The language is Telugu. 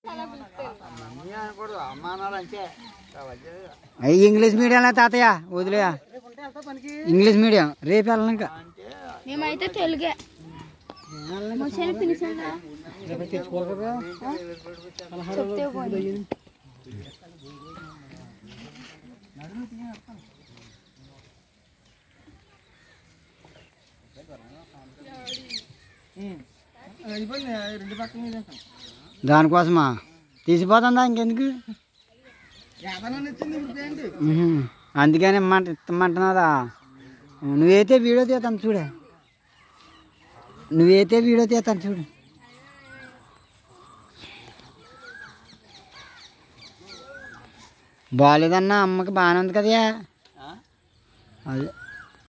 అన్నీ అనకూడదు అమ్మానాలు అంతే అవన్నీ అయ్యి ఇంగ్లీష్ మీడియంలో తాతయ్య వదిలే ఇంగ్లీష్ మీడియం రేపు వెళ్ళను ఇంకా అంటే మేమైతే తెలుగే ముసలి పిలిచిందా చెప్తే పోనీ. రెండు పక్కన దానికోసమా తీసిపోతుందా ఇంకెందుకు వచ్చింది ఇప్పుడు ఏంటి ఉహు. అందుకని ఇమ్మంట ఇస్తామంటున్నారా నువ్వైతే వీడియో తీస్తాను చూడే నువ్వైతే వీడియో తీస్తాను చూడు బాగాలేదన్నా అమ్మకి బాగానే ఉంది కదా అదే